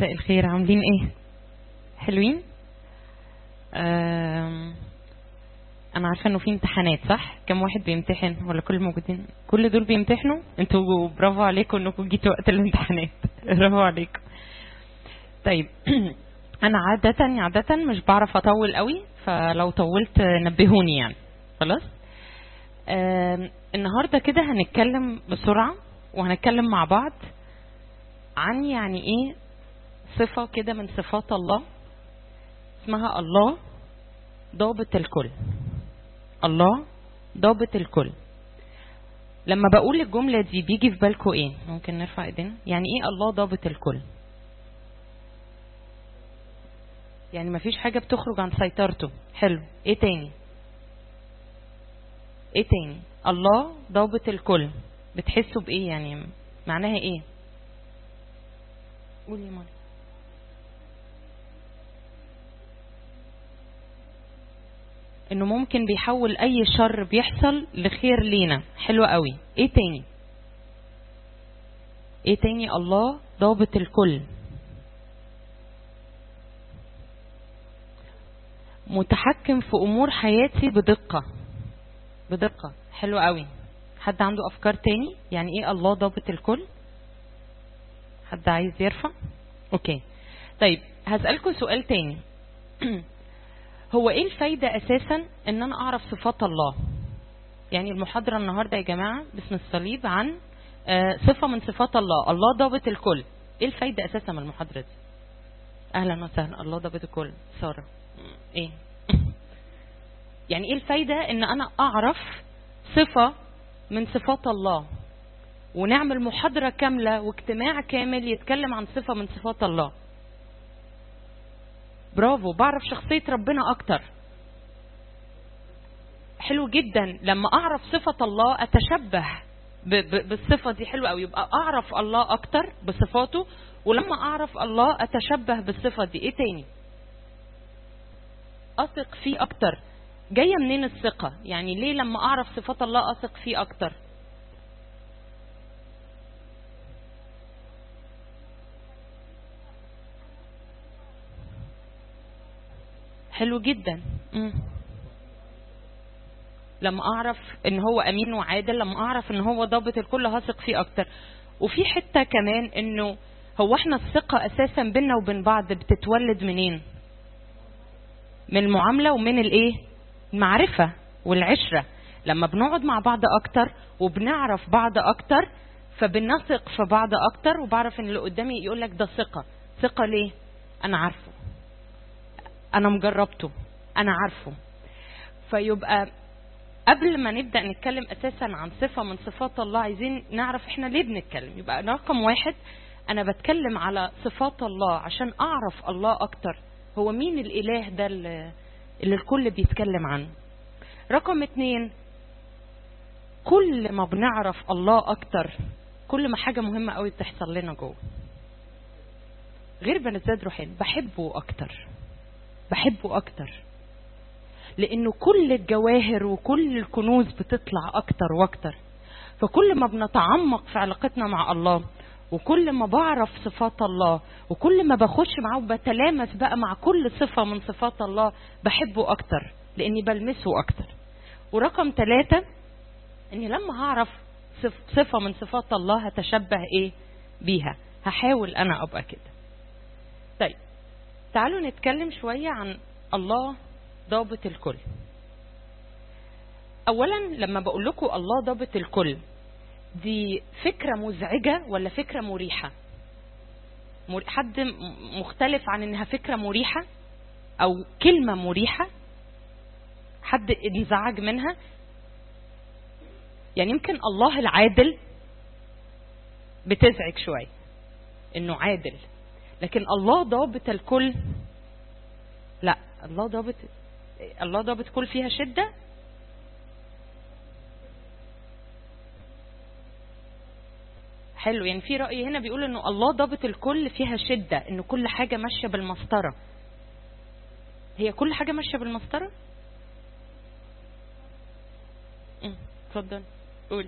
مساء الخير عاملين ايه حلوين آم، انا عارفه انه في امتحانات صح كم واحد بيمتحن ولا كل الموجودين كل دول بيمتحنوا انتوا برافو عليكم انكم جيتوا وقت الامتحانات برافو عليكم طيب انا عاده عاده مش بعرف اطول قوي فلو طولت نبهوني يعني خلاص آم، النهارده كده هنتكلم بسرعه وهنتكلم مع بعض عن يعني ايه صفة كده من صفات الله اسمها الله ضابط الكل الله ضابط الكل لما بقول الجملة دي بيجي في بالكم ايه ممكن نرفع ايدينا يعني ايه الله ضابط الكل يعني مفيش حاجة بتخرج عن سيطرته حلو ايه تاني ايه تاني الله ضابط الكل بتحسوا بايه يعني معناها ايه قولي يا ماما انه ممكن بيحول اي شر بيحصل لخير لينا حلو قوي ايه تاني ايه تاني الله ضابط الكل متحكم في امور حياتي بدقة بدقة حلو قوي حد عنده افكار تاني يعني ايه الله ضابط الكل حد عايز يرفع اوكي طيب هسألكم سؤال تاني هو ايه الفايدة اساسا ان انا اعرف صفات الله يعني المحاضرة النهاردة يا جماعة باسم الصليب عن آه، صفة من صفات الله الله ضابط الكل ايه الفايدة اساسا من المحاضرة دي اهلا وسهلا الله ضابط الكل سارة م، ايه يعني ايه الفايدة ان انا اعرف صفة من صفات الله ونعمل محاضرة كاملة واجتماع كامل يتكلم عن صفة من صفات الله برافو بعرف شخصية ربنا أكتر حلو جدا لما أعرف صفة الله أتشبه ب- ب- بالصفة دي حلو أوي يبقى أعرف الله أكتر بصفاته ولما أعرف الله أتشبه بالصفة دي إيه تاني أثق فيه أكتر جاية منين الثقة يعني ليه لما أعرف صفات الله أثق فيه أكتر حلو جدا مم. لما اعرف ان هو امين وعادل لما اعرف ان هو ضابط الكل هثق فيه اكتر وفي حته كمان انه هو احنا الثقه اساسا بينا وبين بعض بتتولد منين من المعامله ومن الايه المعرفه والعشره لما بنقعد مع بعض اكتر وبنعرف بعض اكتر فبنثق في بعض اكتر وبعرف ان اللي قدامي يقول لك ده ثقه ثقه ليه انا عارفه انا مجربته انا عارفه فيبقى قبل ما نبدا نتكلم اساسا عن صفه من صفات الله عايزين نعرف احنا ليه بنتكلم يبقى رقم واحد انا بتكلم على صفات الله عشان اعرف الله اكتر هو مين الاله ده اللي اللي الكل بيتكلم عنه رقم اتنين كل ما بنعرف الله اكتر كل ما حاجه مهمه قوي بتحصل لنا جوه غير بنزداد روحيا بحبه اكتر بحبه اكتر لانه كل الجواهر وكل الكنوز بتطلع اكتر واكتر فكل ما بنتعمق في علاقتنا مع الله وكل ما بعرف صفات الله وكل ما بخش معاه وبتلامس بقى مع كل صفة من صفات الله بحبه أكتر لأني بلمسه أكتر ورقم ثلاثة أني لما هعرف صف- صفة من صفات الله هتشبه إيه بيها هحاول أنا أبقى كده طيب تعالوا نتكلم شوية عن الله ضابط الكل اولا لما بقول لكم الله ضابط الكل دي فكرة مزعجة ولا فكرة مريحة مر- حد م- مختلف عن انها فكرة مريحة او كلمة مريحة حد انزعج منها يعني يمكن الله العادل بتزعج شوية انه عادل لكن الله ضابط الكل لا الله ضابط الله ضابط كل فيها شدة حلو يعني في رأي هنا بيقول انه الله ضابط الكل فيها شدة انه كل حاجة ماشية بالمسطرة هي كل حاجة ماشية بالمسطرة أمم، اتفضل قول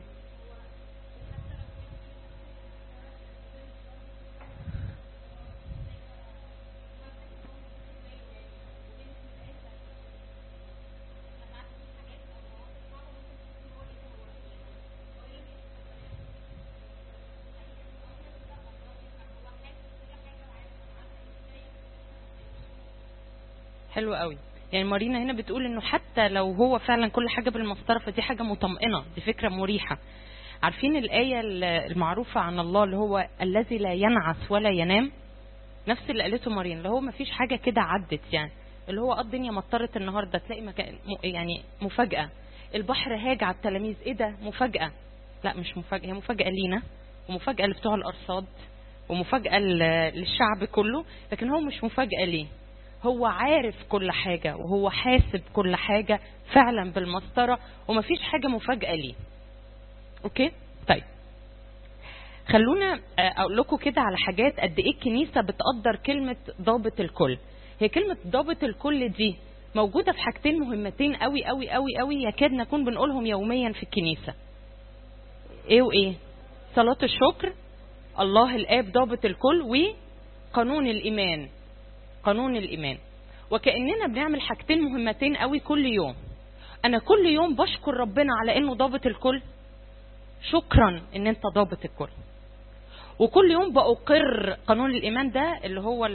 حلو قوي يعني مارينا هنا بتقول انه حتى لو هو فعلا كل حاجه بالمسطره فدي حاجه مطمئنه دي فكره مريحه عارفين الايه المعروفه عن الله اللي هو الذي لا ينعس ولا ينام نفس اللي قالته مارينا اللي هو ما فيش حاجه كده عدت يعني اللي هو الدنيا مطرت النهارده تلاقي مكان يعني مفاجاه البحر هاج على التلاميذ ايه ده مفاجاه لا مش مفاجاه هي مفاجاه لينا ومفاجاه لبتوع الارصاد ومفاجاه للشعب كله لكن هو مش مفاجاه ليه هو عارف كل حاجة وهو حاسب كل حاجة فعلا بالمسطرة ومفيش حاجة مفاجأة ليه اوكي طيب خلونا اقول لكم كده على حاجات قد ايه الكنيسة بتقدر كلمة ضابط الكل هي كلمة ضابط الكل دي موجودة في حاجتين مهمتين قوي قوي قوي قوي يكاد نكون بنقولهم يوميا في الكنيسة ايه وايه صلاة الشكر الله الاب ضابط الكل وقانون الايمان قانون الايمان وكاننا بنعمل حاجتين مهمتين قوي كل يوم انا كل يوم بشكر ربنا على انه ضابط الكل شكرا ان انت ضابط الكل وكل يوم بأقر قانون الإيمان ده اللي هو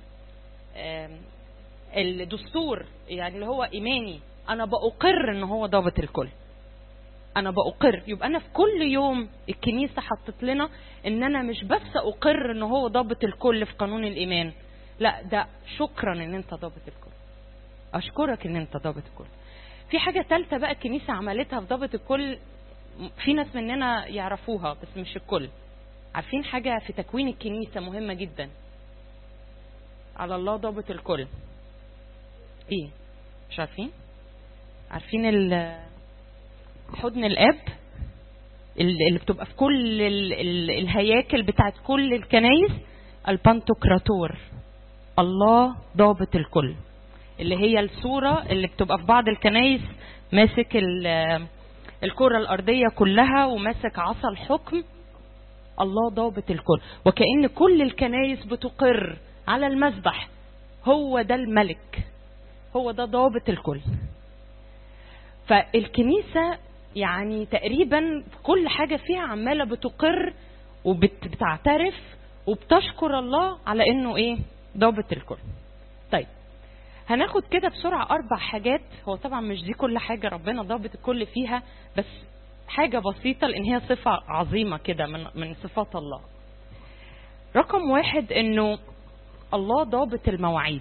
الدستور يعني اللي هو إيماني أنا بأقر إن هو ضابط الكل أنا بأقر يبقى أنا في كل يوم الكنيسة حطت لنا إن أنا مش بس أقر إن هو ضابط الكل في قانون الإيمان لا ده شكرا إن أنت ضابط الكل أشكرك إن أنت ضابط الكل في حاجة ثالثة بقى الكنيسة عملتها في ضابط الكل في ناس مننا يعرفوها بس مش الكل عارفين حاجة في تكوين الكنيسة مهمة جدا على الله ضابط الكل ايه مش عارفين عارفين حضن الاب اللي بتبقى في كل ال ال الهياكل بتاعت كل الكنايس البانتوكراتور الله ضابط الكل اللي هي الصورة اللي بتبقى في بعض الكنايس ماسك الكرة الأرضية كلها وماسك عصا الحكم الله ضابط الكل وكأن كل الكنايس بتقر على المذبح هو ده الملك هو ده ضابط الكل فالكنيسة يعني تقريبا كل حاجة فيها عمالة بتقر وبتعترف وبتشكر الله على انه ايه ضابط الكل طيب هناخد كده بسرعة أربع حاجات هو طبعا مش دي كل حاجة ربنا ضابط الكل فيها بس حاجة بسيطة لأن هي صفة عظيمة كده من من صفات الله. رقم واحد إنه الله ضابط المواعيد.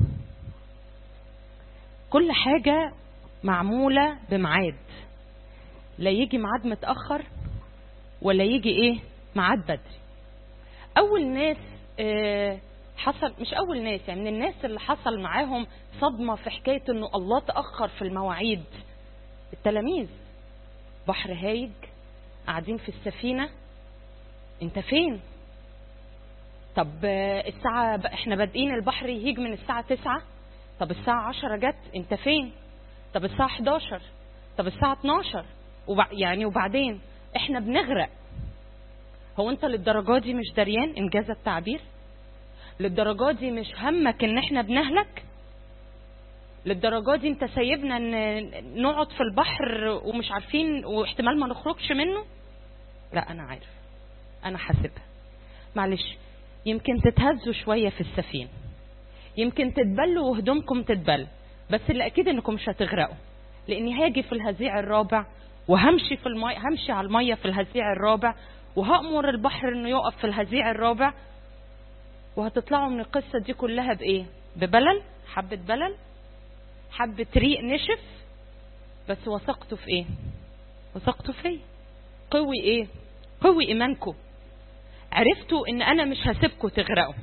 كل حاجة معمولة بميعاد. لا يجي ميعاد متأخر ولا يجي إيه؟ ميعاد بدري. أول ناس آه حصل مش أول ناس يعني من الناس اللي حصل معاهم صدمة في حكاية إنه الله تأخر في المواعيد التلاميذ بحر هايج قاعدين في السفينة انت فين طب الساعة احنا بادئين البحر يهيج من الساعة تسعة طب الساعة عشرة جت انت فين طب الساعة 11 طب الساعة 12 وبع... يعني وبعدين احنا بنغرق هو انت للدرجة دي مش دريان انجاز التعبير للدرجة دي مش همك ان احنا بنهلك للدرجة دي انت سايبنا ان نقعد في البحر ومش عارفين واحتمال ما نخرجش منه لا انا عارف انا حاسبها معلش يمكن تتهزوا شوية في السفينة يمكن تتبلوا وهدومكم تتبل بس اللي اكيد انكم مش هتغرقوا لاني هاجي في الهزيع الرابع وهمشي في المي همشي على المية في الهزيع الرابع وهأمر البحر انه يقف في الهزيع الرابع وهتطلعوا من القصة دي كلها بايه ببلل حبة بلل حبة ريق نشف بس وثقتوا في ايه وثقتوا فيا قوي ايه قوي ايمانكم عرفتوا ان انا مش هسيبكم تغرقوا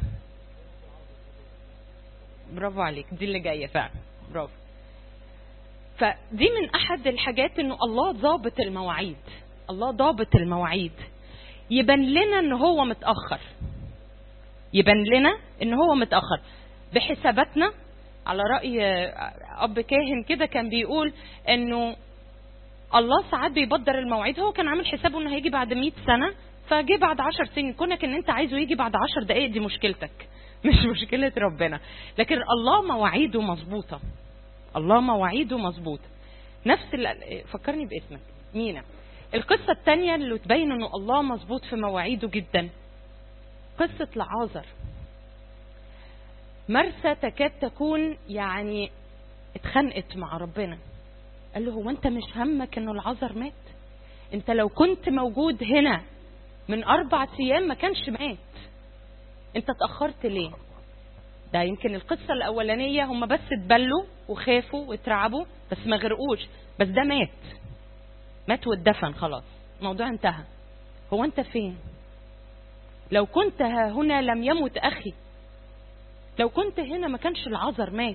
برافو عليك دي اللي جايه فعلا برافو فدي من احد الحاجات انه الله ضابط المواعيد الله ضابط المواعيد يبان لنا ان هو متاخر يبان لنا ان هو متاخر بحساباتنا على رأي أب كاهن كده كان بيقول إنه الله ساعات بيبدر المواعيد هو كان عامل حسابه إنه هيجي بعد 100 سنة فجه بعد 10 سنين كونك إن أنت عايزه يجي بعد 10 دقائق دي مشكلتك مش مشكلة ربنا لكن الله مواعيده مظبوطة الله مواعيده مظبوطة نفس اللي فكرني باسمك مينا القصة الثانية اللي تبين إنه الله مظبوط في مواعيده جدا قصة لعازر مرسى تكاد تكون يعني اتخانقت مع ربنا قال له هو انت مش همك انه العذر مات انت لو كنت موجود هنا من اربع ايام ما كانش مات انت اتاخرت ليه ده يمكن القصه الاولانيه هم بس اتبلوا وخافوا واترعبوا بس ما غرقوش بس ده مات مات واتدفن خلاص الموضوع انتهى هو انت فين لو كنت ها هنا لم يمت اخي لو كنت هنا ما كانش العذر مات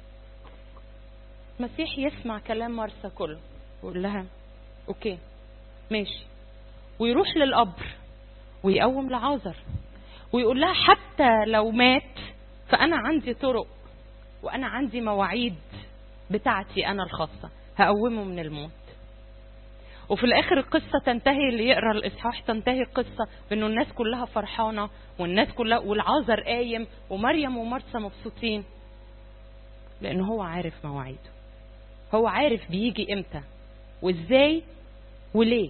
مسيح يسمع كلام مرسى كله ويقول لها اوكي ماشي ويروح للقبر ويقوم لعازر ويقول لها حتى لو مات فانا عندي طرق وانا عندي مواعيد بتاعتي انا الخاصه هقومه من الموت وفي الاخر القصه تنتهي اللي يقرا الاصحاح تنتهي القصه بانه الناس كلها فرحانه والناس كلها والعازر قايم ومريم ومرسى مبسوطين لانه هو عارف مواعيده هو عارف بيجي امتى وازاي وليه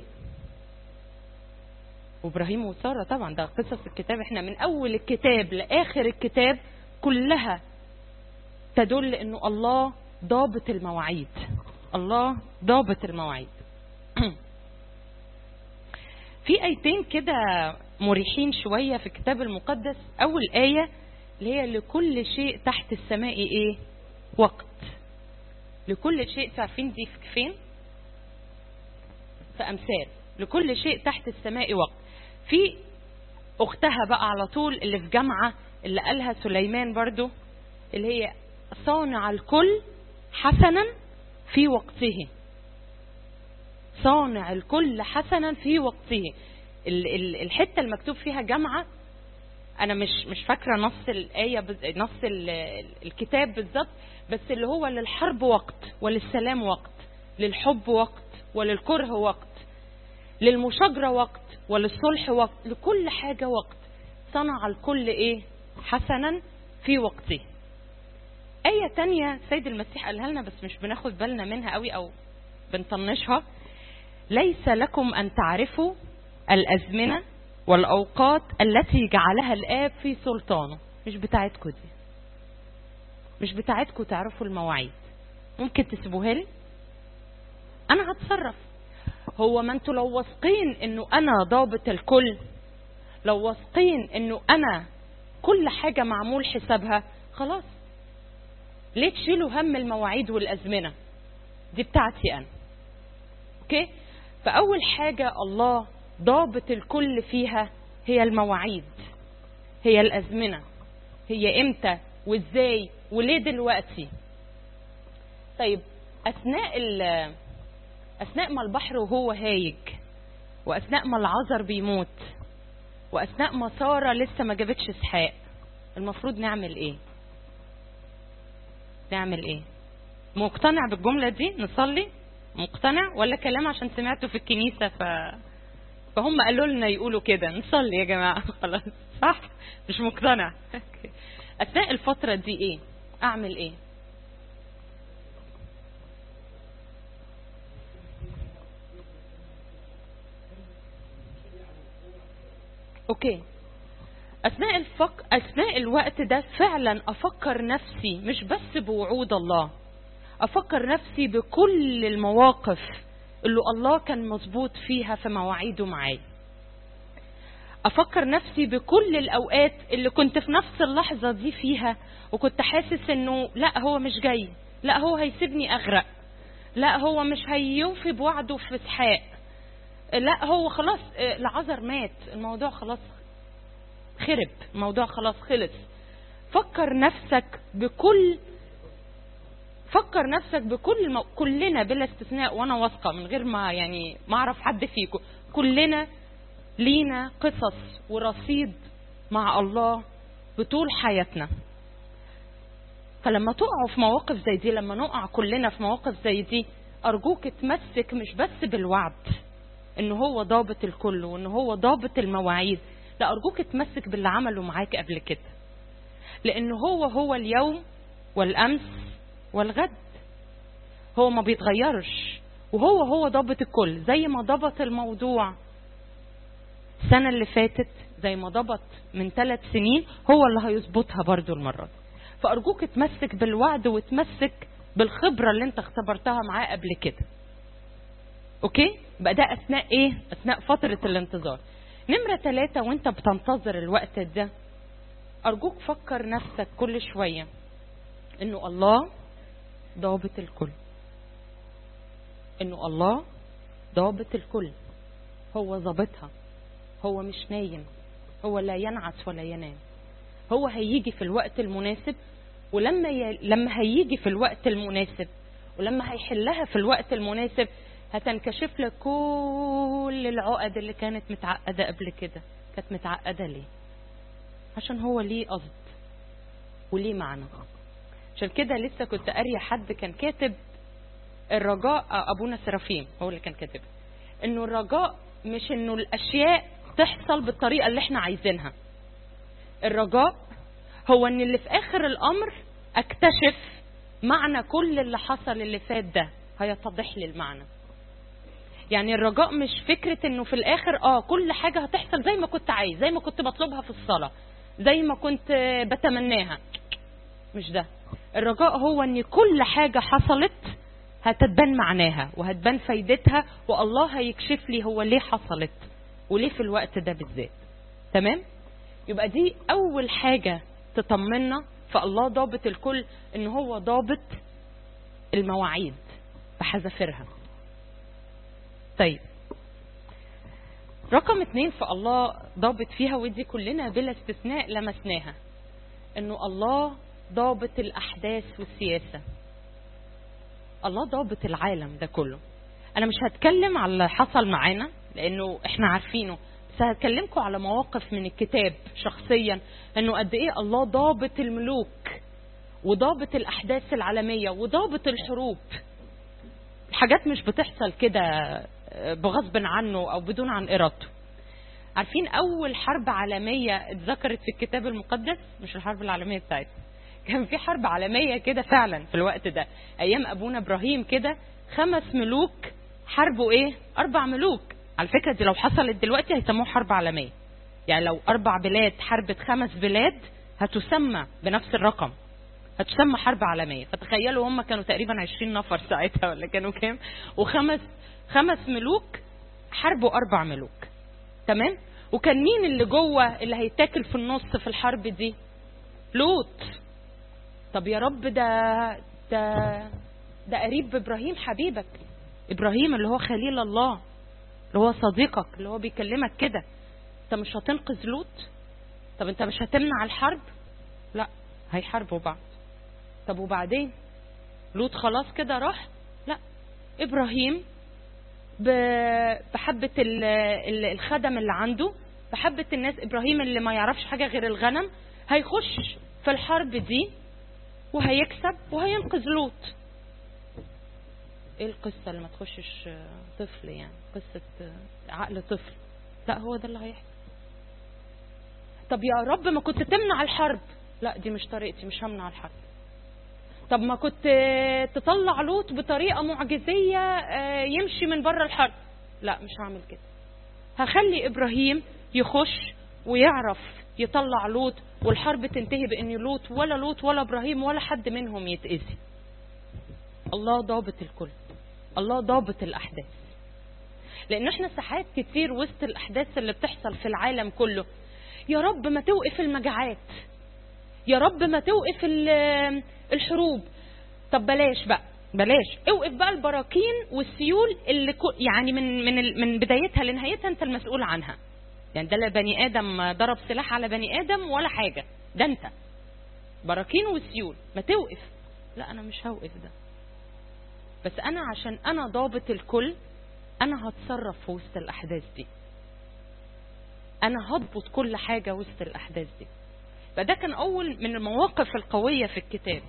وابراهيم وساره طبعا ده قصص الكتاب احنا من اول الكتاب لاخر الكتاب كلها تدل انه الله ضابط المواعيد الله ضابط المواعيد في ايتين كده مريحين شويه في الكتاب المقدس اول ايه اللي هي لكل شيء تحت السماء ايه وقت لكل شيء عارفين دي فين في امثال لكل شيء تحت السماء وقت في اختها بقى على طول اللي في جامعه اللي قالها سليمان برضو اللي هي صانع الكل حسنا في وقته صانع الكل حسنا في وقته الحته المكتوب فيها جامعه انا مش مش فاكره نص الايه نص الكتاب بالظبط بس اللي هو للحرب وقت وللسلام وقت للحب وقت وللكره وقت للمشاجرة وقت وللصلح وقت لكل حاجة وقت صنع الكل ايه حسنا في وقته آية تانية سيد المسيح قالها لنا بس مش بناخد بالنا منها قوي أو بنطنشها ليس لكم أن تعرفوا الأزمنة والأوقات التي جعلها الآب في سلطانه مش بتاعتكم دي مش بتاعتكم تعرفوا المواعيد ممكن تسيبوها لي أنا هتصرف هو ما انتوا لو واثقين انه انا ضابط الكل لو واثقين انه انا كل حاجه معمول حسابها خلاص ليه تشيلوا هم المواعيد والازمنه دي بتاعتي انا اوكي فاول حاجه الله ضابط الكل فيها هي المواعيد هي الازمنه هي امتى وازاي وليه دلوقتي طيب اثناء اثناء ما البحر وهو هايج واثناء ما العذر بيموت واثناء ما ساره لسه ما جابتش اسحاق المفروض نعمل ايه نعمل ايه مقتنع بالجمله دي نصلي مقتنع ولا كلام عشان سمعته في الكنيسه ف فهم قالوا لنا يقولوا كده نصلي يا جماعه خلاص صح مش مقتنع اثناء الفتره دي ايه اعمل ايه اوكي اثناء الفق... اثناء الوقت ده فعلا افكر نفسي مش بس بوعود الله افكر نفسي بكل المواقف اللي الله كان مظبوط فيها في مواعيده معايا افكر نفسي بكل الاوقات اللي كنت في نفس اللحظه دي فيها وكنت حاسس انه لا هو مش جاي لا هو هيسيبني اغرق لا هو مش هيوفي بوعده في اسحاق لا هو خلاص العذر مات الموضوع خلاص خرب الموضوع خلاص خلص فكر نفسك بكل فكر نفسك بكل المو... كلنا بلا استثناء وانا واثقه من غير ما يعني ما اعرف حد فيكم كلنا لينا قصص ورصيد مع الله بطول حياتنا فلما تقعوا في مواقف زي دي لما نقع كلنا في مواقف زي دي ارجوك تمسك مش بس بالوعد ان هو ضابط الكل وان هو ضابط المواعيد لا ارجوك تمسك باللي عمله معاك قبل كده لان هو هو اليوم والامس والغد هو ما بيتغيرش وهو هو ضابط الكل زي ما ضبط الموضوع السنة اللي فاتت زي ما ضبط من ثلاث سنين هو اللي هيظبطها برضو المرة دي فارجوك تمسك بالوعد وتمسك بالخبره اللي انت اختبرتها معاه قبل كده اوكي بقى ده اثناء ايه اثناء فتره الانتظار نمره ثلاثة وانت بتنتظر الوقت ده ارجوك فكر نفسك كل شويه انه الله ضابط الكل انه الله ضابط الكل هو ضابطها هو مش نايم هو لا ينعس ولا ينام هو هيجي في الوقت المناسب ولما ي... لما هيجي في الوقت المناسب ولما هيحلها في الوقت المناسب هتنكشف لك كل العقد اللي كانت متعقده قبل كده كانت متعقده ليه عشان هو ليه قصد وليه معنى عشان كده لسه كنت قاريه حد كان كاتب الرجاء ابونا سرافيم هو اللي كان كاتب انه الرجاء مش انه الاشياء تحصل بالطريقه اللي احنا عايزينها الرجاء هو ان اللي في اخر الامر اكتشف معنى كل اللي حصل اللي فات ده هيتضح لي المعنى يعني الرجاء مش فكرة انه في الاخر اه كل حاجة هتحصل زي ما كنت عايز زي ما كنت بطلبها في الصلاة زي ما كنت بتمناها مش ده الرجاء هو ان كل حاجة حصلت هتتبان معناها وهتبان فايدتها والله هيكشف لي هو ليه حصلت وليه في الوقت ده بالذات تمام يبقى دي اول حاجة تطمنا فالله ضابط الكل ان هو ضابط المواعيد بحذافيرها طيب رقم اتنين فالله ضابط فيها ودي كلنا بلا استثناء لمسناها انه الله ضابط الاحداث والسياسه الله ضابط العالم ده كله انا مش هتكلم على اللي حصل معانا لانه احنا عارفينه بس هكلمكم على مواقف من الكتاب شخصيا انه قد ايه الله ضابط الملوك وضابط الاحداث العالميه وضابط الحروب الحاجات مش بتحصل كده بغصب عنه او بدون عن ارادته عارفين اول حرب عالميه اتذكرت في الكتاب المقدس مش الحرب العالميه بتاعتنا كان في حرب عالميه كده فعلا في الوقت ده ايام ابونا ابراهيم كده خمس ملوك حاربوا ايه اربع ملوك على فكره دي لو حصلت دلوقتي هيسموها حرب عالميه يعني لو اربع بلاد حربت خمس بلاد هتسمى بنفس الرقم هتسمى حرب عالميه فتخيلوا هم كانوا تقريبا 20 نفر ساعتها ولا كانوا كام وخمس خمس ملوك حاربوا اربع ملوك تمام وكان مين اللي جوه اللي هيتاكل في النص في الحرب دي لوط طب يا رب ده ده ده قريب ابراهيم حبيبك ابراهيم اللي هو خليل الله اللي هو صديقك اللي هو بيكلمك كده انت مش هتنقذ لوط طب انت مش هتمنع الحرب لا هيحاربوا بعض طب وبعدين لوط خلاص كده راح لا ابراهيم بحبة الخدم اللي عنده بحبة الناس ابراهيم اللي ما يعرفش حاجة غير الغنم هيخش في الحرب دي وهيكسب وهينقذ لوط ايه القصة اللي ما تخشش طفل يعني قصة عقل طفل لا هو ده اللي هيحصل طب يا رب ما كنت تمنع الحرب لا دي مش طريقتي مش همنع الحرب طب ما كنت تطلع لوط بطريقة معجزية يمشي من بره الحرب لا مش هعمل كده هخلي ابراهيم يخش ويعرف يطلع لوط والحرب تنتهي بان لوط ولا لوط ولا ابراهيم ولا حد منهم يتأذي الله ضابط الكل الله ضابط الاحداث لان احنا ساعات كتير وسط الاحداث اللي بتحصل في العالم كله يا رب ما توقف المجاعات يا رب ما توقف الحروب طب بلاش بقى بلاش اوقف بقى البراكين والسيول اللي يعني من من من بدايتها لنهايتها انت المسؤول عنها يعني ده لا بني ادم ضرب سلاح على بني ادم ولا حاجه ده انت براكين والسيول ما توقف لا انا مش هوقف ده بس انا عشان انا ضابط الكل انا هتصرف في وسط الاحداث دي انا هضبط كل حاجه وسط الاحداث دي فده كان اول من المواقف القويه في الكتاب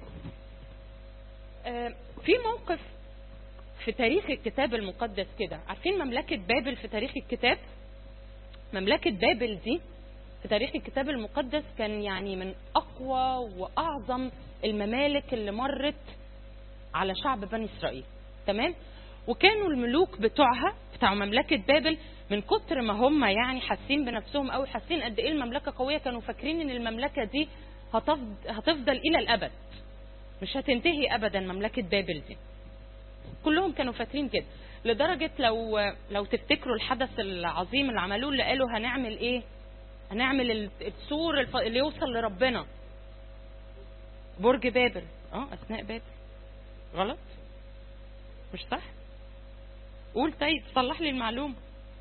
في موقف في تاريخ الكتاب المقدس كده عارفين مملكه بابل في تاريخ الكتاب مملكه بابل دي في تاريخ الكتاب المقدس كان يعني من اقوى واعظم الممالك اللي مرت على شعب بني اسرائيل تمام وكانوا الملوك بتوعها بتاع مملكه بابل من كتر ما هم يعني حاسين بنفسهم قوي حاسين قد ايه المملكه قويه كانوا فاكرين ان المملكه دي هتفضل الى الابد مش هتنتهي ابدا مملكه بابل دي كلهم كانوا فاكرين كده لدرجه لو لو تفتكروا الحدث العظيم اللي عملوه اللي قالوا هنعمل ايه هنعمل السور اللي يوصل لربنا برج بابل اه اثناء بابل غلط مش صح قول طيب صلح لي المعلومه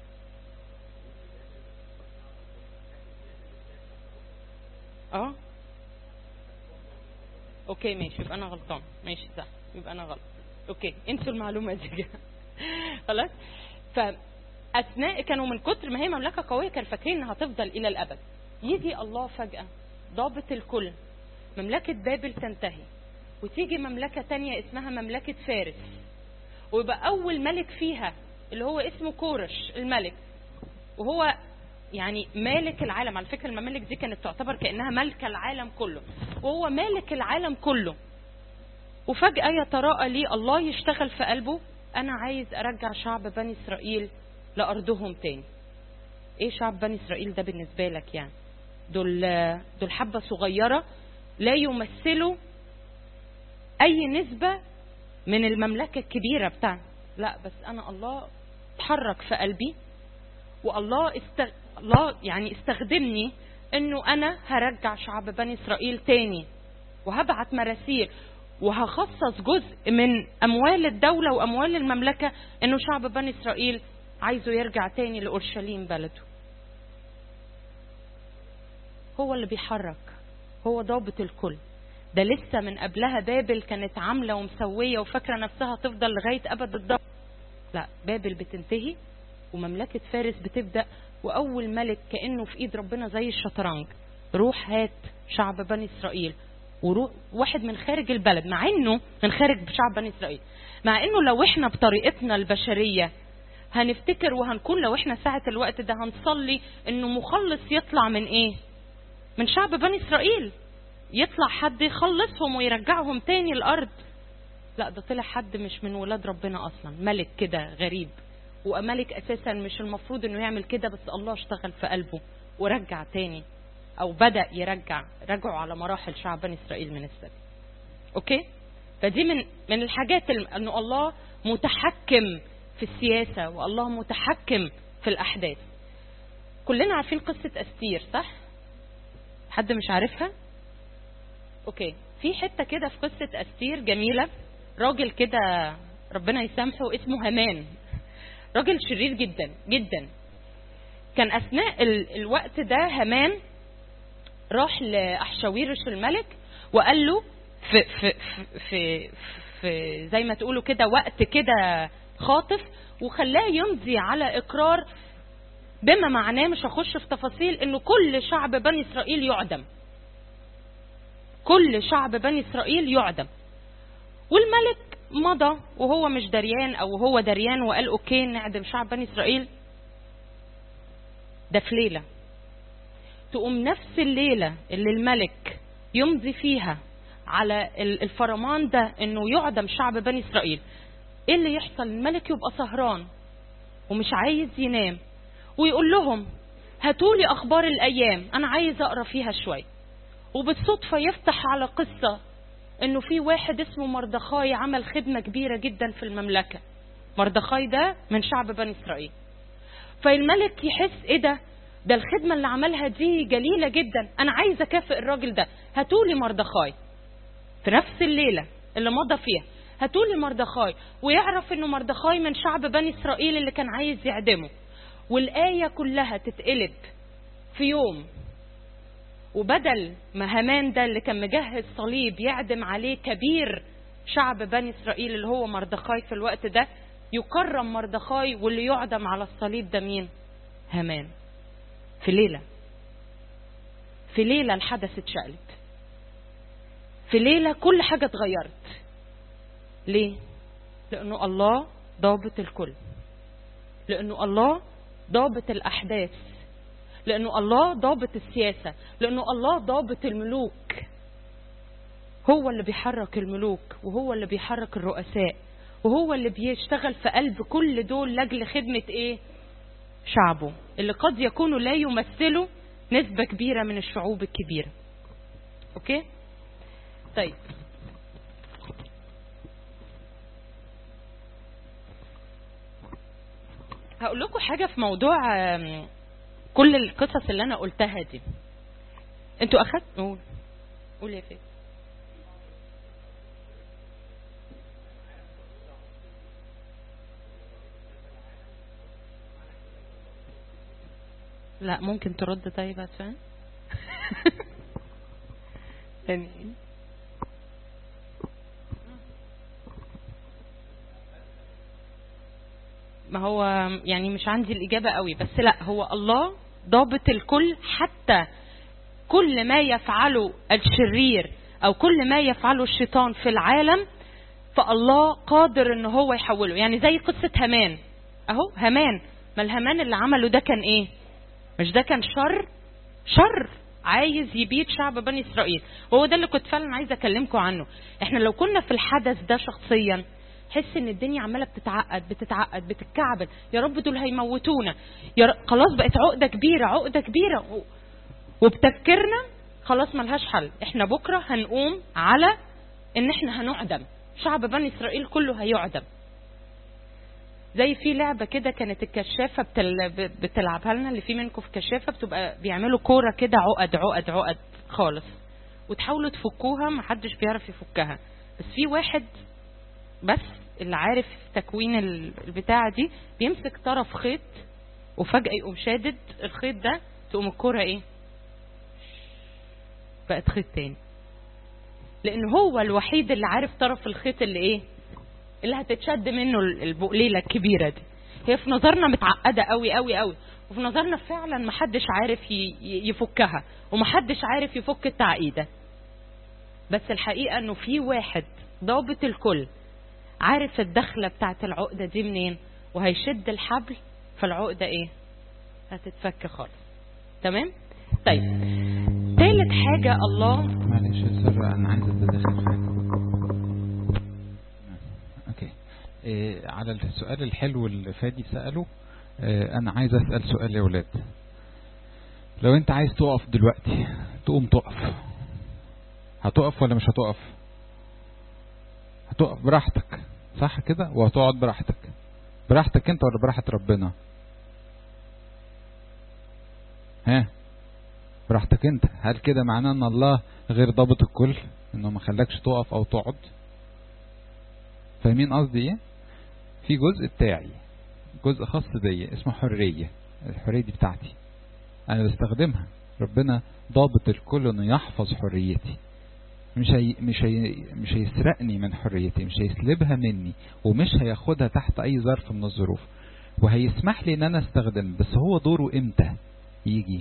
اه اوكي ماشي يبقى انا غلطان ماشي صح يبقى انا غلط اوكي انسوا المعلومه دي خلاص فاثناء كانوا من كتر ما هي مملكه قويه كانوا فاكرين انها هتفضل الى الابد يجي الله فجاه ضابط الكل مملكه بابل تنتهي وتيجي مملكه تانية اسمها مملكه فارس ويبقى اول ملك فيها اللي هو اسمه كورش الملك وهو يعني مالك العالم على فكره الممالك دي كانت تعتبر كانها مالكه العالم كله وهو مالك العالم كله وفجاه يتراءى لي الله يشتغل في قلبه انا عايز ارجع شعب بني اسرائيل لارضهم تاني ايه شعب بني اسرائيل ده بالنسبه لك يعني دول دول حبه صغيره لا يمثلوا اي نسبه من المملكه الكبيره بتاعنا لا بس انا الله اتحرك في قلبي والله است... الله يعني استخدمني انه انا هرجع شعب بني اسرائيل تاني وهبعت مراسيل وهخصص جزء من اموال الدولة واموال المملكة انه شعب بني اسرائيل عايزه يرجع تاني لاورشليم بلده هو اللي بيحرك هو ضابط الكل ده لسه من قبلها بابل كانت عامله ومسويه وفاكره نفسها تفضل لغايه ابد الدهر لا بابل بتنتهي ومملكه فارس بتبدا واول ملك كانه في ايد ربنا زي الشطرنج روح هات شعب بني اسرائيل وروح واحد من خارج البلد مع انه من خارج شعب بني اسرائيل مع انه لو احنا بطريقتنا البشريه هنفتكر وهنكون لو احنا ساعه الوقت ده هنصلي انه مخلص يطلع من ايه من شعب بني اسرائيل يطلع حد يخلصهم ويرجعهم تاني الارض لا ده طلع حد مش من ولاد ربنا اصلا ملك كده غريب وملك اساسا مش المفروض انه يعمل كده بس الله اشتغل في قلبه ورجع تاني او بدا يرجع رجعوا على مراحل شعب بني اسرائيل من السبي اوكي فدي من من الحاجات انه الله متحكم في السياسه والله متحكم في الاحداث كلنا عارفين قصه استير صح حد مش عارفها اوكي في حته كده في قصه استير جميله راجل كده ربنا يسامحه اسمه هامان راجل شرير جدا جدا كان اثناء الوقت ده هامان راح لاحشاويرش الملك وقال له في في في في زي ما تقولوا كده وقت كده خاطف وخلاه يمضي على اقرار بما معناه مش هخش في تفاصيل انه كل شعب بني اسرائيل يعدم كل شعب بني اسرائيل يعدم والملك مضى وهو مش دريان او هو دريان وقال اوكي نعدم شعب بني اسرائيل ده في ليله تقوم نفس الليله اللي الملك يمضي فيها على الفرمان ده انه يعدم شعب بني اسرائيل ايه اللي يحصل الملك يبقى سهران ومش عايز ينام ويقول لهم هاتولي اخبار الايام انا عايز اقرا فيها شويه وبالصدفه يفتح على قصه انه في واحد اسمه مردخاي عمل خدمه كبيره جدا في المملكه مردخاي ده من شعب بني اسرائيل فالملك يحس ايه ده ده الخدمه اللي عملها دي جليله جدا انا عايز اكافئ الراجل ده هاتولي مردخاي في نفس الليله اللي مضى فيها هاتولي مردخاي ويعرف انه مردخاي من شعب بني اسرائيل اللي كان عايز يعدمه والايه كلها تتقلب في يوم وبدل ما هامان ده اللي كان مجهز صليب يعدم عليه كبير شعب بني اسرائيل اللي هو مردخاي في الوقت ده يكرم مردخاي واللي يعدم على الصليب ده مين هامان في ليلة في ليلة الحدث اتشقلب في ليلة كل حاجة اتغيرت ليه لأنه الله ضابط الكل لأنه الله ضابط الأحداث لأنه الله ضابط السياسة لأنه الله ضابط الملوك هو اللي بيحرك الملوك وهو اللي بيحرك الرؤساء وهو اللي بيشتغل في قلب كل دول لاجل خدمة ايه شعبه اللي قد يكونوا لا يمثلوا نسبة كبيرة من الشعوب الكبيرة اوكي طيب هقول لكم حاجه في موضوع آم، كل القصص اللي انا قلتها دي انتوا اخدتوا قول قول يا فادي لا ممكن ترد طيب عشان يعني ما هو يعني مش عندي الإجابة قوي بس لا هو الله ضابط الكل حتى كل ما يفعله الشرير أو كل ما يفعله الشيطان في العالم فالله قادر ان هو يحوله يعني زي قصة همان اهو همان ما الهمان اللي عمله ده كان ايه مش ده كان شر شر عايز يبيد شعب بني اسرائيل وهو ده اللي كنت فعلا عايزه اكلمكم عنه احنا لو كنا في الحدث ده شخصيا حس ان الدنيا عماله بتتعقد بتتعقد بتتكعبل يا رب دول هيموتونا يا ر... خلاص بقت عقده كبيره عقده كبيره و... وبتفكيرنا خلاص ملهاش حل احنا بكره هنقوم على ان احنا هنعدم شعب بني اسرائيل كله هيعدم زي في لعبه كده كانت الكشافه بتل... بتلعبها لنا اللي في منكم في كشافه بتبقى بيعملوا كوره كده عقد عقد عقد خالص وتحاولوا تفكوها محدش بيعرف يفكها بس في واحد بس اللي عارف تكوين ال- البتاعه دي بيمسك طرف خيط وفجاه يقوم شادد الخيط ده تقوم الكوره ايه بقت خيط تاني لان هو الوحيد اللي عارف طرف الخيط اللي ايه اللي هتتشد منه البقليله الكبيره دي هي في نظرنا متعقده قوي قوي قوي وفي نظرنا فعلا محدش عارف ي- ي- يفكها ومحدش عارف يفك التعقيده بس الحقيقه انه في واحد ضابط الكل عارف الدخله بتاعت العقده دي منين وهيشد الحبل فالعقده ايه هتتفك خالص تمام طيب تالت حاجه الله معلش يا سارة انا عايز اتدخل في حاجه اوكي إيه على السؤال الحلو اللي فادي سأله إيه انا عايز اسأل سؤال يا ولاد لو انت عايز تقف دلوقتي تقوم تقف هتقف ولا مش هتقف هتقف براحتك صح كده وهتقعد براحتك براحتك انت ولا براحة ربنا ها براحتك انت هل كده معناه ان الله غير ضابط الكل انه ما خلاكش تقف او تقعد فاهمين قصدي ايه في جزء بتاعي جزء خاص بيا اسمه حرية الحرية دي بتاعتي انا بستخدمها ربنا ضابط الكل انه يحفظ حريتي مش هي مش هي مش هيسرقني من حريتي مش هيسلبها مني ومش هياخدها تحت اي ظرف من الظروف وهيسمح لي ان انا استخدم بس هو دوره امتى يجي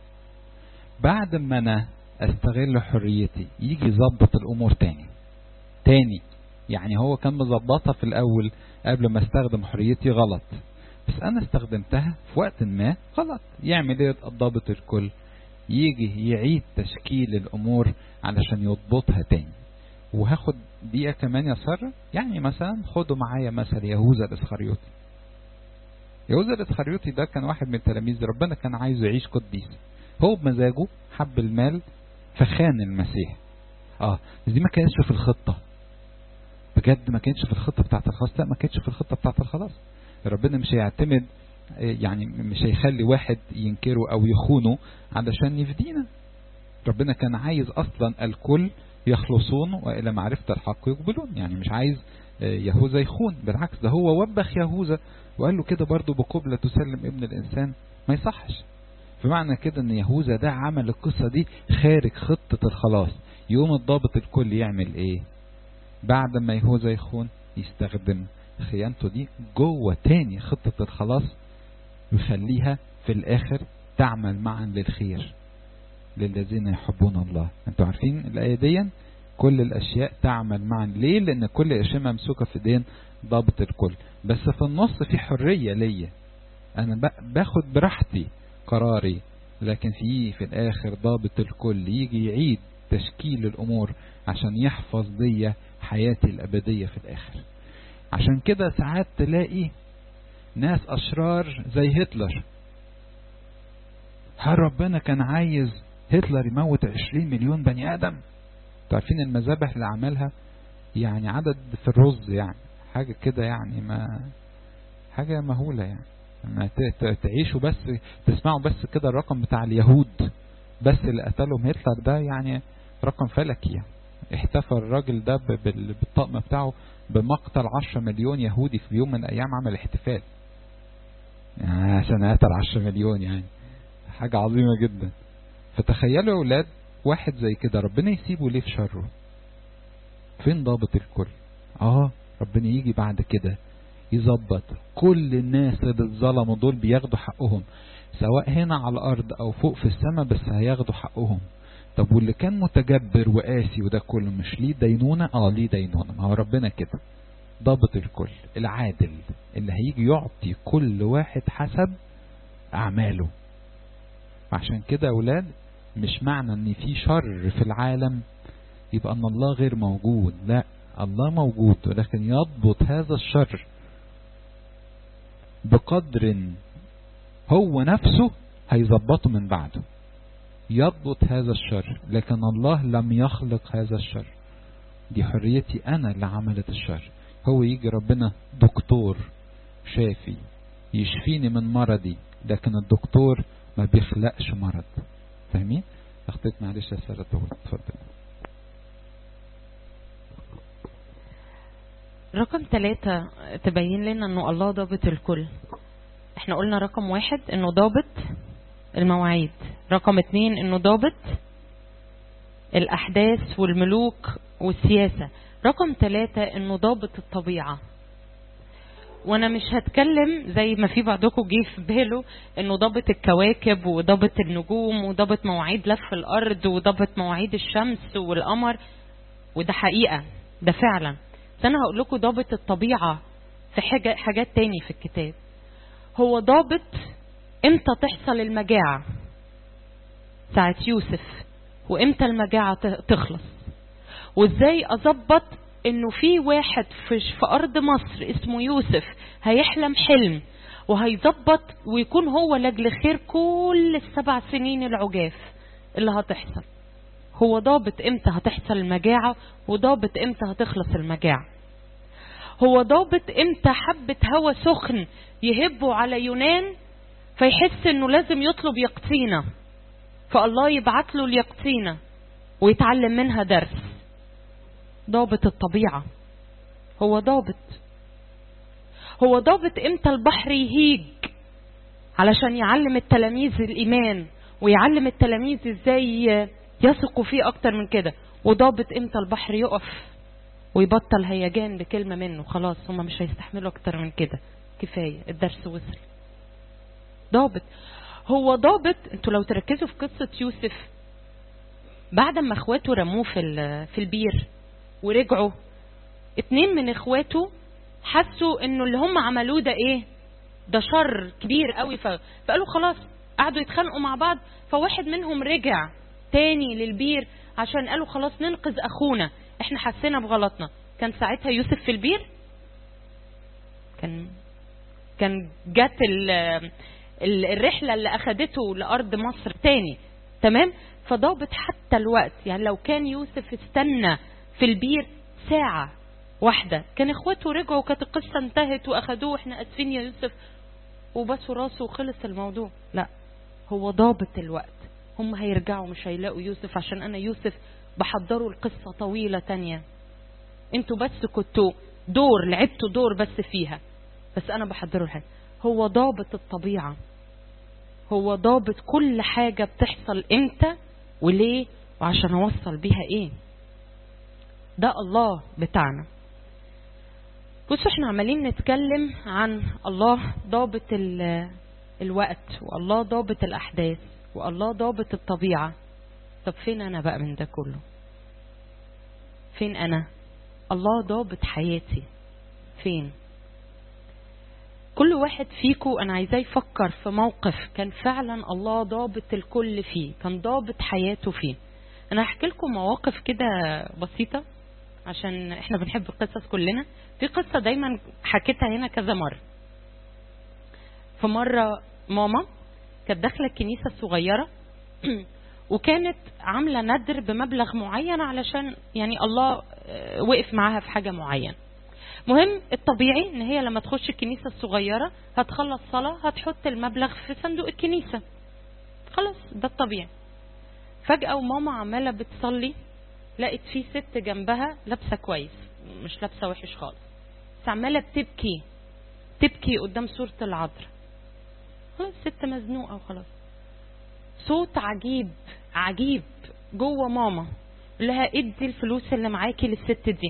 بعد ما انا استغل حريتي يجي يظبط الامور تاني تاني يعني هو كان مظبطها في الاول قبل ما استخدم حريتي غلط بس انا استخدمتها في وقت ما غلط يعمل ايه الضابط الكل يجي يعيد تشكيل الامور علشان يضبطها تاني وهاخد دقيقة كمان يا سارة يعني مثلا خدوا معايا مثل يهوذا الاسخريوطي يهوذا الاسخريوطي ده كان واحد من تلاميذ ربنا كان عايزه يعيش قديس هو بمزاجه حب المال فخان المسيح اه بس دي ما كانتش في الخطة بجد ما كانتش في الخطة بتاعت الخلاص لا ما كانتش في الخطة بتاعت الخلاص ربنا مش هيعتمد يعني مش هيخلي واحد ينكره او يخونه علشان يفدينا ربنا كان عايز اصلا الكل يخلصون والى معرفة الحق يقبلون يعني مش عايز يهوذا يخون بالعكس ده هو وبخ يهوذا وقال له كده برضه بقبلة تسلم ابن الانسان ما يصحش فمعنى كده ان يهوذا ده عمل القصة دي خارج خطة الخلاص يوم الضابط الكل يعمل ايه بعد ما يهوذا يخون يستخدم خيانته دي جوه تاني خطة الخلاص يخليها في الاخر تعمل معا للخير للذين يحبون الله انتوا عارفين الايه دي كل الاشياء تعمل معا ليه لان كل اشياء ممسوكه في ايدين ضابط الكل بس في النص في حريه ليا انا باخد براحتي قراري لكن في في الاخر ضابط الكل يجي يعيد تشكيل الامور عشان يحفظ ليا حياتي الابديه في الاخر عشان كده ساعات تلاقي ناس اشرار زي هتلر هل ربنا كان عايز هتلر يموت 20 مليون بني ادم عارفين المذابح اللي عملها يعني عدد في الرز يعني حاجة كده يعني ما حاجة مهولة يعني ما تعيشوا بس تسمعوا بس كده الرقم بتاع اليهود بس اللي قتلهم هتلر ده يعني رقم فلكي يعني احتفل الراجل ده بالطقم بتاعه بمقتل 10 مليون يهودي في يوم من الايام عمل احتفال يعني عشان قتل 10 مليون يعني حاجة عظيمة جدا فتخيلوا يا اولاد واحد زي كده ربنا يسيبه ليه في شره فين ضابط الكل اه ربنا يجي بعد كده يظبط كل الناس اللي اتظلموا دول بياخدوا حقهم سواء هنا على الارض او فوق في السماء بس هياخدوا حقهم طب واللي كان متجبر وقاسي وده كله مش ليه دينونة اه ليه دينونة ما هو ربنا كده ضابط الكل العادل اللي هيجي يعطي كل واحد حسب اعماله عشان كده اولاد مش معنى ان في شر في العالم يبقى ان الله غير موجود لا الله موجود ولكن يضبط هذا الشر بقدر هو نفسه هيظبطه من بعده يضبط هذا الشر لكن الله لم يخلق هذا الشر دي حريتي انا اللي عملت الشر هو يجي ربنا دكتور شافي يشفيني من مرضي لكن الدكتور ما بيخلقش مرض فاهمين اخطيت معلش يا سارة اتفضل رقم ثلاثة تبين لنا انه الله ضابط الكل احنا قلنا رقم واحد انه ضابط المواعيد رقم اتنين انه ضابط الاحداث والملوك والسياسة رقم ثلاثة انه ضابط الطبيعة وانا مش هتكلم زي ما في بعضكم جه في باله انه ضابط الكواكب وضابط النجوم وضابط مواعيد لف الارض وضابط مواعيد الشمس والقمر وده حقيقة ده فعلا بس انا هقول لكم ضابط الطبيعة في حاجة حاجات تاني في الكتاب هو ضابط امتى تحصل المجاعة ساعة يوسف وامتى المجاعة تخلص وازاي اظبط انه في واحد في, في ارض مصر اسمه يوسف هيحلم حلم وهيظبط ويكون هو لاجل خير كل السبع سنين العجاف اللي هتحصل هو ضابط امتى هتحصل المجاعة وضابط امتى هتخلص المجاعة هو ضابط امتى حبة هوا سخن يهبوا على يونان فيحس انه لازم يطلب يقطينة فالله يبعت له اليقطينة ويتعلم منها درس ضابط الطبيعة هو ضابط هو ضابط امتى البحر يهيج علشان يعلم التلاميذ الايمان ويعلم التلاميذ ازاي يثقوا فيه اكتر من كده وضابط امتى البحر يقف ويبطل هيجان بكلمة منه خلاص هما مش هيستحملوا اكتر من كده كفاية الدرس وصل ضابط هو ضابط انتوا لو تركزوا في قصة يوسف بعد ما اخواته رموه في في البير ورجعوا اتنين من اخواته حسوا انه اللي هم عملوه ده ايه ده شر كبير قوي فقالوا خلاص قعدوا يتخانقوا مع بعض فواحد منهم رجع تاني للبير عشان قالوا خلاص ننقذ اخونا احنا حسينا بغلطنا كان ساعتها يوسف في البير كان كان جت الرحله اللي اخدته لارض مصر تاني تمام فضابط حتى الوقت يعني لو كان يوسف استنى في البير ساعة واحدة كان اخواته رجعوا كانت القصة انتهت واخدوه احنا اسفين يا يوسف وبسوا راسه وخلص الموضوع لا هو ضابط الوقت هم هيرجعوا مش هيلاقوا يوسف عشان انا يوسف بحضروا القصة طويلة تانية انتوا بس كنتوا دور لعبتوا دور بس فيها بس انا بحضره الحاجة هو ضابط الطبيعة هو ضابط كل حاجة بتحصل امتى وليه وعشان اوصل بيها ايه ده الله بتاعنا بصوا احنا عمالين نتكلم عن الله ضابط الوقت والله ضابط الاحداث والله ضابط الطبيعة طب فين انا بقى من ده كله فين انا الله ضابط حياتي فين كل واحد فيكم انا عايزاه يفكر في موقف كان فعلا الله ضابط الكل فيه كان ضابط حياته فيه انا هحكي لكم مواقف كده بسيطة عشان احنا بنحب القصص كلنا في قصة دايما حكيتها هنا كذا مرة في مرة ماما كانت داخلة الكنيسة الصغيرة وكانت عامله ندر بمبلغ معين علشان يعني الله آه، وقف معاها في حاجه معينه مهم الطبيعي ان هي لما تخش الكنيسه الصغيره هتخلص صلاه هتحط المبلغ في صندوق الكنيسه خلاص ده الطبيعي فجاه وماما عماله بتصلي لقت في ست جنبها لابسه كويس مش لابسه وحش خالص بس عماله بتبكي تبكي قدام صوره العذراء خلاص ست مزنوقه وخلاص صوت عجيب عجيب جوه ماما لها ادي الفلوس اللي معاكي للست دي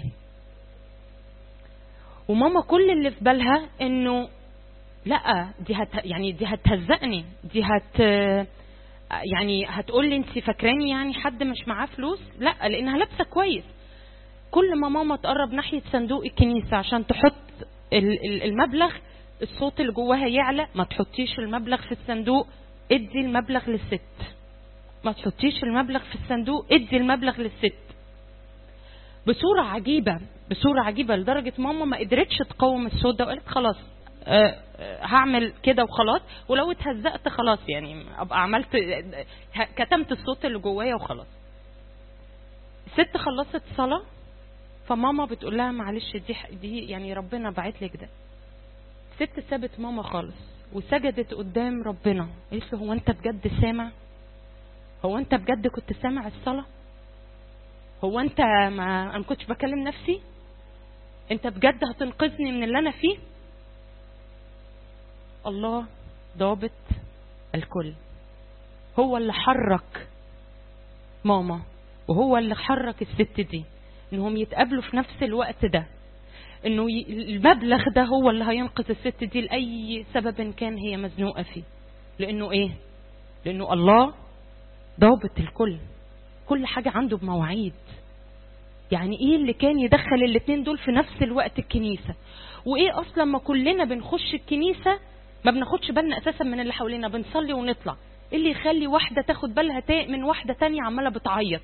وماما كل اللي في بالها انه لا دي هت يعني دي هتهزقني دي هت يعني هتقول لي انت فاكراني يعني حد مش معاه فلوس لا لانها لابسه كويس كل ما ماما تقرب ناحيه صندوق الكنيسه عشان تحط ال- ال- المبلغ الصوت اللي جواها يعلى ما تحطيش المبلغ في الصندوق ادي المبلغ للست ما تحطيش المبلغ في الصندوق ادي المبلغ للست بصورة عجيبة بصورة عجيبة لدرجة ماما ما قدرتش تقاوم الصوت ده وقالت خلاص آه، آه، هعمل كده وخلاص ولو اتهزقت خلاص يعني ابقى عملت ه- كتمت الصوت اللي جوايا وخلاص الست خلصت صلاة فماما بتقول لها معلش دي دي يعني ربنا بعت لك ده الست سابت ماما خالص وسجدت قدام ربنا قالت له هو انت بجد سامع هو انت بجد كنت سامع الصلاه هو انت ما انا ما كنتش بكلم نفسي انت بجد هتنقذني من اللي انا فيه الله ضابط الكل هو اللي حرك ماما وهو اللي حرك الست دي انهم يتقابلوا في نفس الوقت ده انه ي... المبلغ ده هو اللي هينقذ الست دي لاي سبب كان هي مزنوقه فيه لانه ايه لانه الله ضابط الكل كل حاجه عنده بمواعيد يعني ايه اللي كان يدخل الاتنين دول في نفس الوقت الكنيسه وايه اصلا ما كلنا بنخش الكنيسه ما بناخدش بالنا اساسا من اللي حوالينا بنصلي ونطلع ايه اللي يخلي واحده تاخد بالها تا- من واحده تانية عماله بتعيط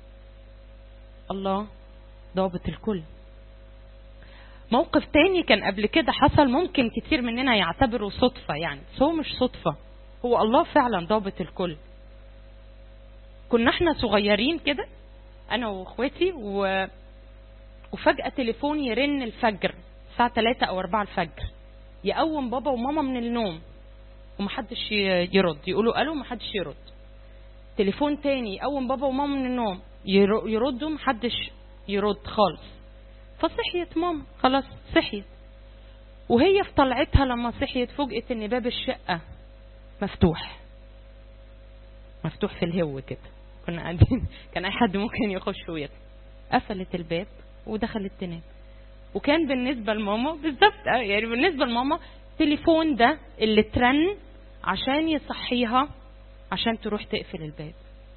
الله ضابط الكل موقف تاني كان قبل كده حصل ممكن كتير مننا يعتبره صدفة يعني بس هو مش صدفة هو الله فعلا ضابط الكل كنا احنا صغيرين كده انا واخواتي و... وفجأة تليفون يرن الفجر الساعة 3 او 4 الفجر يقوم بابا وماما من النوم ومحدش ي- يرد يقولوا الو محدش يرد تليفون تاني يقوم بابا وماما من النوم ير- يردوا محدش يرد خالص فصحيت ماما خلاص صحيت وهي في طلعتها لما صحيت فوجئت ان باب الشقة مفتوح مفتوح في الهو كده كنا قاعدين كان اي حد ممكن يخش ويطلع قفلت الباب ودخلت تنام وكان بالنسبة لماما بالظبط آه، يعني بالنسبة لماما التليفون ده اللي ترن عشان يصحيها عشان تروح تقفل الباب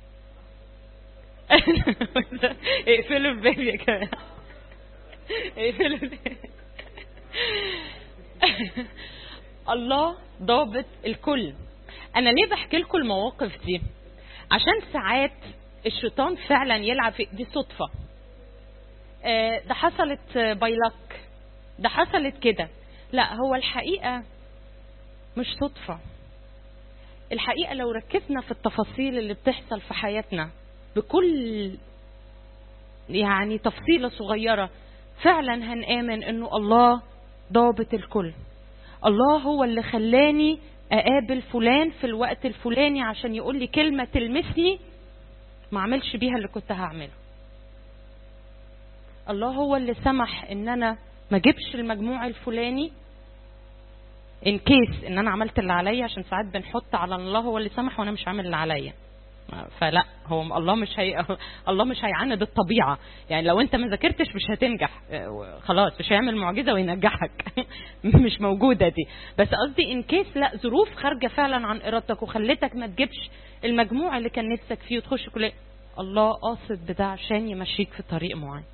اقفلوا الباب يا جماعة اقفلوا الباب الله ضابط الكل انا ليه بحكي لكم المواقف دي عشان ساعات الشيطان فعلا يلعب في دي صدفه آه، ده حصلت باي لك ده حصلت كده لا هو الحقيقه مش صدفه الحقيقه لو ركزنا في التفاصيل اللي بتحصل في حياتنا بكل يعني تفصيله صغيره فعلا هنآمن انه الله ضابط الكل الله هو اللي خلاني اقابل فلان في الوقت الفلاني عشان يقول لي كلمه تلمسني ما اعملش بيها اللي كنت هعمله الله هو اللي سمح ان انا ما اجيبش المجموع الفلاني ان كيس ان انا عملت اللي عليا عشان ساعات بنحط على الله هو اللي سمح وانا مش عامل اللي عليا فلا هو الله مش هي الله مش هيعاند الطبيعه يعني لو انت ما ذاكرتش مش هتنجح اه، خلاص مش هيعمل معجزه وينجحك مش موجوده دي بس قصدي ان كيس لا ظروف خارجه فعلا عن ارادتك وخلتك ما تجيبش المجموع اللي كان نفسك فيه وتخش كليه الله قاصد بده عشان يمشيك في طريق معين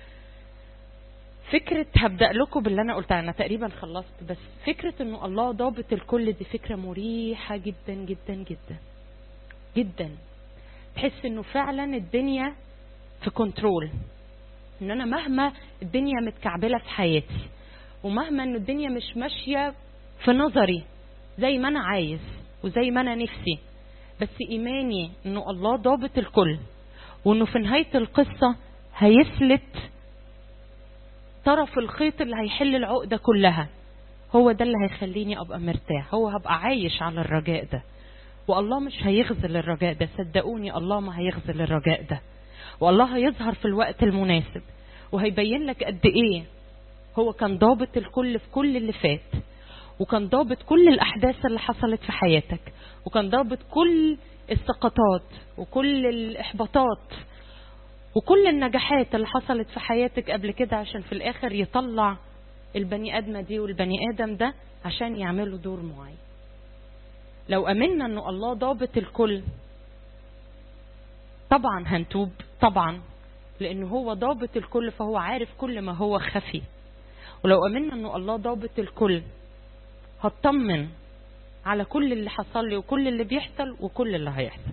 فكرة هبدأ لكم باللي أنا قلتها أنا تقريبا خلصت بس فكرة إنه الله ضابط الكل دي فكرة مريحة جدا جدا جدا جدا تحس إنه فعلا الدنيا في كنترول إن أنا مهما الدنيا متكعبلة في حياتي ومهما إن الدنيا مش ماشية في نظري زي ما أنا عايز وزي ما أنا نفسي بس ايماني انه الله ضابط الكل وانه في نهاية القصة هيفلت طرف الخيط اللي هيحل العقدة كلها هو ده اللي هيخليني ابقى مرتاح هو هبقى عايش على الرجاء ده والله مش هيغزل الرجاء ده صدقوني الله ما هيغزل الرجاء ده والله هيظهر في الوقت المناسب وهيبين لك قد ايه هو كان ضابط الكل في كل اللي فات وكان ضابط كل الاحداث اللي حصلت في حياتك وكان ضابط كل السقطات وكل الاحباطات وكل النجاحات اللي حصلت في حياتك قبل كده عشان في الاخر يطلع البني ادمه دي والبني ادم ده عشان يعملوا دور معين لو امنا انه الله ضابط الكل طبعا هنتوب طبعا لانه هو ضابط الكل فهو عارف كل ما هو خفي ولو امنا انه الله ضابط الكل هطمن على كل اللي حصل لي وكل اللي بيحصل وكل اللي هيحصل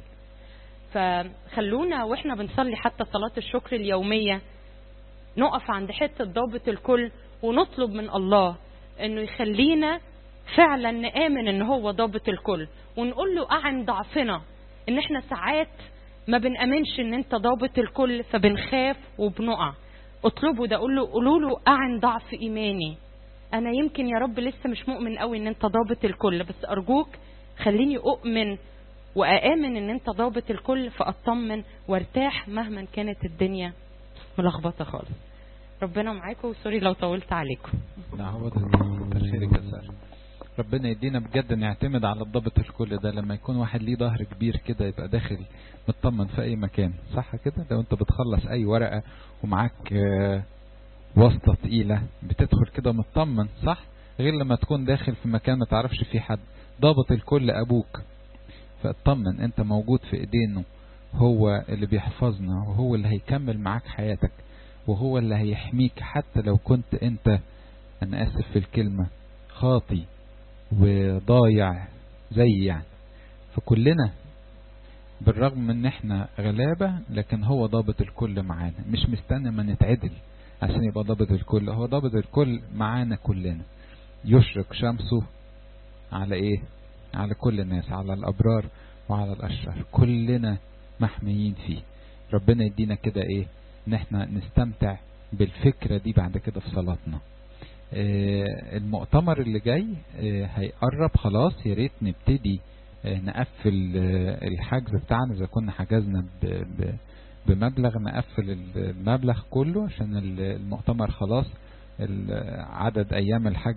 فخلونا واحنا بنصلي حتى صلاة الشكر اليومية نقف عند حتة ضابط الكل ونطلب من الله انه يخلينا فعلا نآمن ان هو ضابط الكل ونقول له اعن ضعفنا ان احنا ساعات ما بنأمنش ان انت ضابط الكل فبنخاف وبنقع اطلبوا ده قول له قولوا له اعن ضعف ايماني انا يمكن يا رب لسه مش مؤمن قوي ان انت ضابط الكل بس ارجوك خليني اؤمن وآمن ان انت ضابط الكل فاطمن وارتاح مهما كانت الدنيا ملخبطه خالص ربنا معاكم وسوري لو طولت عليكم لا هو ده الخير الجزار ربنا يدينا بجد نعتمد على الضابط الكل ده لما يكون واحد ليه ظهر كبير كده يبقى داخل مطمن في اي مكان صح كده لو انت بتخلص اي ورقة ومعاك واسطة تقيلة بتدخل كده مطمن صح غير لما تكون داخل في مكان ما تعرفش فيه حد ضابط الكل ابوك فاطمن انت موجود في ايدينه هو اللي بيحفظنا وهو اللي هيكمل معاك حياتك وهو اللي هيحميك حتى لو كنت انت انا اسف في الكلمة خاطي وضايع زي يعني فكلنا بالرغم من ان احنا غلابة لكن هو ضابط الكل معانا مش مستنى ما نتعدل عشان يبقى ضابط الكل هو ضابط الكل معانا كلنا يشرق شمسه على ايه على كل الناس على الابرار وعلى الاشرار كلنا محميين فيه ربنا يدينا كده ايه ان احنا نستمتع بالفكرة دي بعد كده في صلاتنا المؤتمر اللي جاي هيقرب خلاص يا ريت نبتدي نقفل الحجز بتاعنا اذا كنا حجزنا بمبلغ نقفل المبلغ كله عشان المؤتمر خلاص عدد ايام الحجز